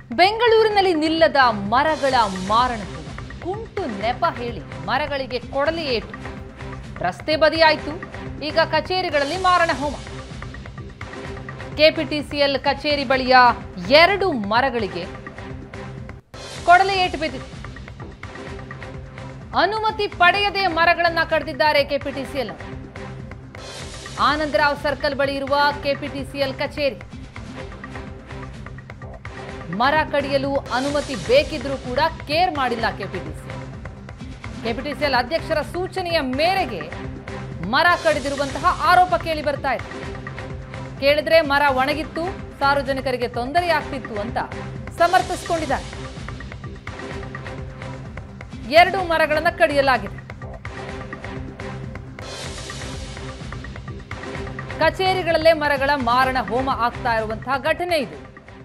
ಬೆಂಗಳೂರಿನಲ್ಲಿ ನಿಲ್ಲದ ಮರಗಳ ಮಾರಣವು ಕುಂಟು ನೆಪ ಹೇಳಿ ಮರಗಳಿಗೆ ಕೊಡಲಿ ಏಟು ರಸ್ತೆ ಬದಿಯಾಯ್ತು ಈಗ ಕಚೇರಿಗಳಲ್ಲಿ ಮಾರಣ ಹೋಮ ಕೆಪಿಟಿಸಿಎಲ್ ಕಚೇರಿ ಬಳಿಯ ಎರಡು ಮರಗಳಿಗೆ ಕೊಡಲಿ ಏಟು ಬಿದ್ದಿದೆ ಅನುಮತಿ ಪಡೆಯದೆ ಮರಗಳನ್ನ ಕಡಿದಿದ್ದಾರೆ ಕೆಪಿಟಿಸಿಎಲ್ ಆನಂದರಾವ್ ಸರ್ಕಲ್ ಬಳಿ ಇರುವ ಕೆಪಿಟಿಸಿಎಲ್ ಕಚೇರಿ ಮರ ಕಡಿಯಲು ಅನುಮತಿ ಬೇಕಿದ್ರೂ ಕೂಡ ಕೇರ್ ಮಾಡಿಲ್ಲ ಕೆಪಿಟಿಸಿ ಕೆಪಿಟಿಸಿಎಲ್ ಅಧ್ಯಕ್ಷರ ಸೂಚನೆಯ ಮೇರೆಗೆ ಮರ ಕಡಿದಿರುವಂತಹ ಆರೋಪ ಕೇಳಿ ಬರ್ತಾ ಇದೆ ಕೇಳಿದ್ರೆ ಮರ ಒಣಗಿತ್ತು ಸಾರ್ವಜನಿಕರಿಗೆ ತೊಂದರೆಯಾಗ್ತಿತ್ತು ಅಂತ ಸಮರ್ಥಿಸಿಕೊಂಡಿದ್ದಾರೆ ಎರಡು ಮರಗಳನ್ನು ಕಡಿಯಲಾಗಿದೆ ಕಚೇರಿಗಳಲ್ಲೇ ಮರಗಳ ಮಾರಣ ಹೋಮ ಆಗ್ತಾ ಇರುವಂತಹ ಘಟನೆ ಇದು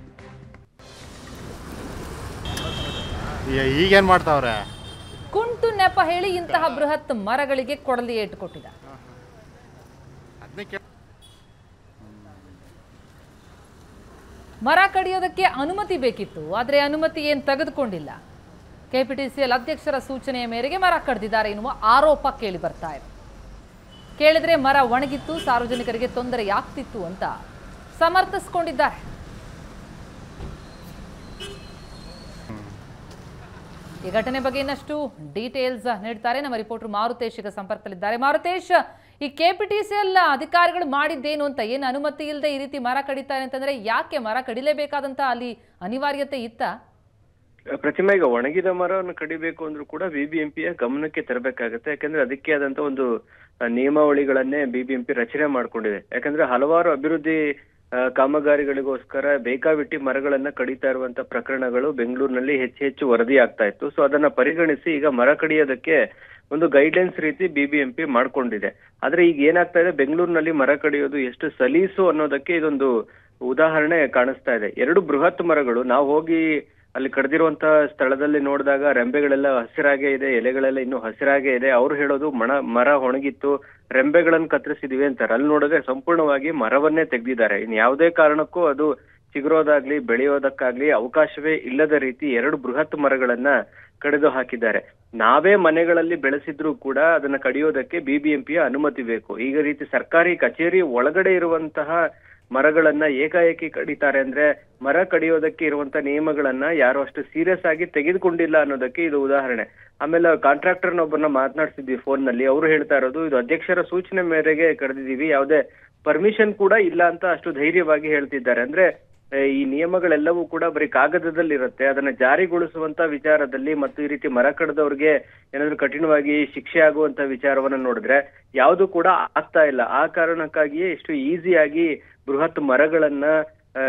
ಈಗ ಈಗೇನು ಮಾಡ್ತಾವ್ರೆ ಕುಂಟು ನೆಪ ಹೇಳಿ ಇಂತಹ ಬೃಹತ್ ಮರಗಳಿಗೆ ಕೊಡಲಿ ಏಟು ಕೊಟ್ಟಿದ ಅದನ್ನೇ ಕೇಳ ಮರ ಕಡಿಯೋದಕ್ಕೆ ಅನುಮತಿ ಬೇಕಿತ್ತು ಆದರೆ ಅನುಮತಿ ಏನು ತೆಗೆದುಕೊಂಡಿಲ್ಲ ಕೆಪಿಟಿಸಿಎಲ್ ಅಧ್ಯಕ್ಷರ ಸೂಚನೆಯ ಮೇರೆಗೆ ಮರ ಕಡ್ದಿದ್ದಾರೆ ಎನ್ನುವ ಆರೋಪ ಕೇಳಿ ಬರ್ತಾ ಇದೆ ಕೇಳಿದ್ರೆ ಮರ ಒಣಗಿತ್ತು ಸಾರ್ವಜನಿಕರಿಗೆ ತೊಂದರೆಯಾಗ್ತಿತ್ತು ಅಂತ ಸಮರ್ಥಿಸಿಕೊಂಡಿದ್ದಾರೆ ಈ ಘಟನೆ ಬಗ್ಗೆ ಇನ್ನಷ್ಟು ಡೀಟೇಲ್ಸ್ ನೀಡ್ತಾರೆ ನಮ್ಮ ರಿಪೋರ್ಟರ್ ಮಾರುತೇಶ್ ಈಗ ಸಂಪರ್ಕದಲ್ಲಿದ್ದಾರೆ ಮಾರುತೇಶ್ ಈ ಕೆಪಿಟಿಸಿಎಲ್ ಅಧಿಕಾರಿಗಳು ಮಾಡಿದ್ದೇನು ಅಂತ ಏನು ಅನುಮತಿ ಇಲ್ಲದೆ ಈ ರೀತಿ ಮರ ಕಡಿತಾರೆ ಅಂತಂದ್ರೆ ಯಾಕೆ ಮರ ಕಡಿಲೇಬೇಕಾದಂತ ಅಲ್ಲಿ ಅನಿವಾರ್ಯತೆ ಇತ್ತ ಪ್ರತಿಮಾ ಈಗ ಒಣಗಿದ ಮರವನ್ನು ಕಡಿಬೇಕು ಅಂದ್ರೂ ಕೂಡ ಬಿಬಿಎಂಪಿಯ ಗಮನಕ್ಕೆ ತರಬೇಕಾಗತ್ತೆ ಯಾಕಂದ್ರೆ ಅದಕ್ಕೆ ಆದಂತ ಒಂದು ಆ, ನಿಯಮಾವಳಿಗಳನ್ನೇ ಬಿಬಿಎಂಪಿ ರಚನೆ ಮಾಡ್ಕೊಂಡಿದೆ ಯಾಕಂದ್ರೆ ಹಲವಾರು ಅಭಿವೃದ್ಧಿ ಆ, ಕಾಮಗಾರಿಗಳಿಗೋಸ್ಕರ ಬೇಕಾಬಿಟ್ಟಿ ಮರಗಳನ್ನ ಕಡಿತಾ ಇರುವಂತ ಪ್ರಕರಣಗಳು ಬೆಂಗಳೂರಿನಲ್ಲಿ ಹೆಚ್ಚು ಹೆಚ್ಚು ವರದಿ ಆಗ್ತಾ ಇತ್ತು ಸೊ ಅದನ್ನ ಪರಿಗಣಿಸಿ ಈಗ ಮರ ಕಡಿಯೋದಕ್ಕೆ ಒಂದು ಗೈಡ್ಲೈನ್ಸ್ ರೀತಿ ಬಿಬಿಎಂಪಿ ಮಾಡ್ಕೊಂಡಿದೆ ಆದ್ರೆ ಈಗ ಏನಾಗ್ತಾ ಇದೆ ಬೆಂಗಳೂರಿನಲ್ಲಿ ಮರ ಕಡಿಯೋದು ಎಷ್ಟು ಸಲೀಸು ಅನ್ನೋದಕ್ಕೆ ಇದೊಂದು ಉದಾಹರಣೆ ಕಾಣಿಸ್ತಾ ಇದೆ ಎರಡು ಬೃಹತ್ ಮರಗಳು ನಾವು ಹೋಗಿ ಅಲ್ಲಿ ಕಡ್ದಿರುವಂತ ಸ್ಥಳದಲ್ಲಿ ನೋಡಿದಾಗ ರೆಂಬೆಗಳೆಲ್ಲ ಹಸಿರಾಗೇ ಇದೆ ಎಲೆಗಳೆಲ್ಲ ಇನ್ನೂ ಹಸಿರಾಗೇ ಇದೆ ಅವ್ರು ಹೇಳೋದು ಮಣ ಮರ ಒಣಗಿತ್ತು ರೆಂಬೆಗಳನ್ನು ಕತ್ತರಿಸಿದೀವಿ ಅಂತಾರೆ ಅಲ್ಲಿ ನೋಡಿದ್ರೆ ಸಂಪೂರ್ಣವಾಗಿ ಮರವನ್ನೇ ತೆಗ್ದಿದ್ದಾರೆ ಇನ್ ಯಾವುದೇ ಕಾರಣಕ್ಕೂ ಅದು ಚಿಗುರೋದಾಗ್ಲಿ ಬೆಳೆಯೋದಕ್ಕಾಗ್ಲಿ ಅವಕಾಶವೇ ಇಲ್ಲದ ರೀತಿ ಎರಡು ಬೃಹತ್ ಮರಗಳನ್ನ ಕಡಿದು ಹಾಕಿದ್ದಾರೆ ನಾವೇ ಮನೆಗಳಲ್ಲಿ ಬೆಳೆಸಿದ್ರು ಕೂಡ ಅದನ್ನ ಕಡಿಯೋದಕ್ಕೆ ಬಿಬಿಎಂಪಿಯ ಅನುಮತಿ ಬೇಕು ಈಗ ರೀತಿ ಸರ್ಕಾರಿ ಕಚೇರಿ ಒಳಗಡೆ ಇರುವಂತಹ ಮರಗಳನ್ನ ಏಕಾಏಕಿ ಕಡಿತಾರೆ ಅಂದ್ರೆ ಮರ ಕಡಿಯೋದಕ್ಕೆ ಇರುವಂತ ನಿಯಮಗಳನ್ನ ಯಾರು ಅಷ್ಟು ಸೀರಿಯಸ್ ಆಗಿ ತೆಗೆದುಕೊಂಡಿಲ್ಲ ಅನ್ನೋದಕ್ಕೆ ಇದು ಉದಾಹರಣೆ ಆಮೇಲೆ ಕಾಂಟ್ರಾಕ್ಟರ್ನೊಬ್ಬರನ್ನ ಮಾತನಾಡ್ಸಿದ್ವಿ ಫೋನ್ ನಲ್ಲಿ ಅವರು ಹೇಳ್ತಾ ಇರೋದು ಇದು ಅಧ್ಯಕ್ಷರ ಸೂಚನೆ ಮೇರೆಗೆ ಕರೆದಿದೀವಿ ಯಾವುದೇ ಪರ್ಮಿಷನ್ ಕೂಡ ಇಲ್ಲ ಅಂತ ಅಷ್ಟು ಧೈರ್ಯವಾಗಿ ಹೇಳ್ತಿದ್ದಾರೆ ಅಂದ್ರೆ ಆ, ಈ ನಿಯಮಗಳೆಲ್ಲವೂ ಕೂಡ ಬರೀ ಕಾಗದದಲ್ಲಿ ಇರುತ್ತೆ ಅದನ್ನ ಜಾರಿಗೊಳಿಸುವಂತ ವಿಚಾರದಲ್ಲಿ ಮತ್ತು ಈ ರೀತಿ ಮರ ಕಡ್ದವ್ರಿಗೆ ಏನಾದ್ರು ಕಠಿಣವಾಗಿ ಶಿಕ್ಷೆ ಆಗುವಂತ ವಿಚಾರವನ್ನ ನೋಡಿದ್ರೆ ಯಾವುದು ಕೂಡ ಆಗ್ತಾ ಇಲ್ಲ ಆ ಕಾರಣಕ್ಕಾಗಿಯೇ ಇಷ್ಟು ಈಸಿಯಾಗಿ ಬೃಹತ್ ಮರಗಳನ್ನ ಆ,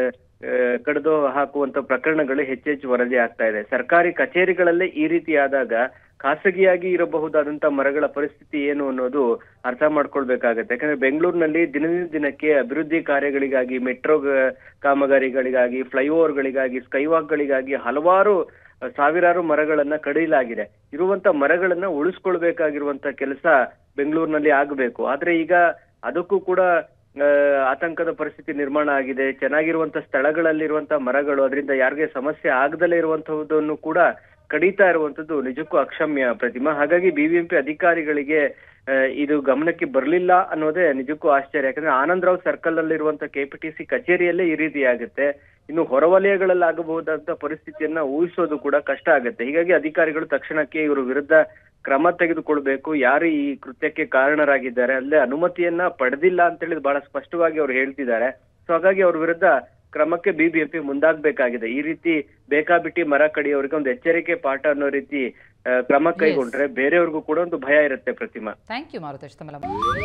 ಆ, ಕಡಿದು ಹಾಕುವಂತ ಪ್ರಕರಣಗಳು ಹೆಚ್ಚೆಚ್ಚು ವರದಿ ಆಗ್ತಾ ಇದೆ ಸರ್ಕಾರಿ ಕಚೇರಿಗಳಲ್ಲೇ ಈ ರೀತಿ ಆದಾಗ ಖಾಸಗಿಯಾಗಿ ಇರಬಹುದಾದಂತ ಮರಗಳ ಪರಿಸ್ಥಿತಿ ಏನು ಅನ್ನೋದು ಅರ್ಥ ಮಾಡ್ಕೊಳ್ಬೇಕಾಗತ್ತೆ ಯಾಕಂದ್ರೆ ಬೆಂಗಳೂರಿನಲ್ಲಿ ದಿನದಿಂದ ದಿನಕ್ಕೆ ಅಭಿವೃದ್ಧಿ ಕಾರ್ಯಗಳಿಗಾಗಿ ಮೆಟ್ರೋ ಕಾಮಗಾರಿಗಳಿಗಾಗಿ ಫ್ಲೈಓವರ್ಗಳಿಗಾಗಿ ಸ್ಕೈವಾಕ್ಗಳಿಗಾಗಿ ಹಲವಾರು ಅಹ್, ಸಾವಿರಾರು ಮರಗಳನ್ನ ಕಡಿಯಲಾಗಿದೆ ಇರುವಂತ ಮರಗಳನ್ನ ಉಳಿಸ್ಕೊಳ್ಬೇಕಾಗಿರುವಂತ ಕೆಲಸ ಬೆಂಗಳೂರಿನಲ್ಲಿ ಆಗಬೇಕು ಆದ್ರೆ ಈಗ ಅದಕ್ಕೂ ಕೂಡ ಆ, ಆತಂಕದ ಪರಿಸ್ಥಿತಿ ನಿರ್ಮಾಣ ಆಗಿದೆ ಚೆನ್ನಾಗಿರುವಂತ ಸ್ಥಳಗಳಲ್ಲಿರುವಂತ ಮರಗಳು ಅದರಿಂದ ಯಾರಿಗೆ ಸಮಸ್ಯೆ ಆಗದಲ್ಲೇ ಇರುವಂತಹದನ್ನು ಕೂಡ ಕಡಿತಾ ಇರುವಂತದ್ದು ನಿಜಕ್ಕೂ ಅಕ್ಷಮ್ಯ ಪ್ರತಿಮಾ ಹಾಗಾಗಿ ಬಿಬಿಎಂಪಿ ಅಧಿಕಾರಿಗಳಿಗೆ ಆ, ಇದು ಗಮನಕ್ಕೆ ಬರಲಿಲ್ಲ ಅನ್ನೋದೇ ನಿಜಕ್ಕೂ ಆಶ್ಚರ್ಯ ಯಾಕಂದ್ರೆ ಆನಂದರಾವ್ ಸರ್ಕಲ್ ನಲ್ಲಿರುವಂತ ಕೆಪಿಟಿಸಿ ಕಚೇರಿಯಲ್ಲೇ ಈ ರೀತಿ ಆಗುತ್ತೆ ಇನ್ನು ಹೊರವಲಯಗಳಲ್ಲಿ ಆಗಬಹುದಂತ ಪರಿಸ್ಥಿತಿಯನ್ನ ಊಹಿಸೋದು ಕೂಡ ಕಷ್ಟ ಆಗುತ್ತೆ ಹೀಗಾಗಿ ಅಧಿಕಾರಿಗಳು ತಕ್ಷಣಕ್ಕೆ ಇವರು ವಿರುದ್ಧ ಕ್ರಮ ತೆಗೆದುಕೊಳ್ಬೇಕು ಯಾರು ಈ ಕೃತ್ಯಕ್ಕೆ ಕಾರಣರಾಗಿದ್ದಾರೆ ಅಲ್ಲೇ ಅನುಮತಿಯನ್ನ ಪಡೆದಿಲ್ಲ ಅಂತ ಹೇಳಿ ಬಹಳ ಸ್ಪಷ್ಟವಾಗಿ ಅವ್ರು ಹೇಳ್ತಿದ್ದಾರೆ ಸೊ ಹಾಗಾಗಿ ಅವ್ರ ವಿರುದ್ಧ ಕ್ರಮಕ್ಕೆ ಬಿಬಿಎಂಪಿ ಮುಂದಾಗಬೇಕಾಗಿದೆ ಈ ರೀತಿ ಬೇಕಾಬಿಟ್ಟಿ ಮರ ಕಡಿಯೋರಿಗೆ ಒಂದು ಎಚ್ಚರಿಕೆ ಪಾಠ ಅನ್ನೋ ರೀತಿ ಆ, ಕ್ರಮ ಕೈಗೊಂಡ್ರೆ ಬೇರೆಯವ್ರಿಗೂ ಕೂಡ ಒಂದು ಭಯ ಇರುತ್ತೆ ಪ್ರತಿಮಾ ಥ್ಯಾಂಕ್ ಯು ಮಾರುತೇಶ್ ತಮ್ಮ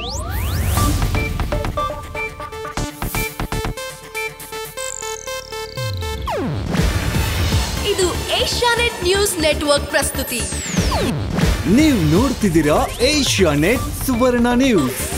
ಇದು ಏಷ್ಯಾನೆಟ್ ನ್ಯೂಸ್ ನೆಟ್ವರ್ಕ್ ಪ್ರಸ್ತುತಿ ನೀವು ನೋಡ್ತಿದ್ದೀರಾ ಏಷ್ಯಾ ನೆಟ್ ಸುವರ್ಣ ನ್ಯೂಸ್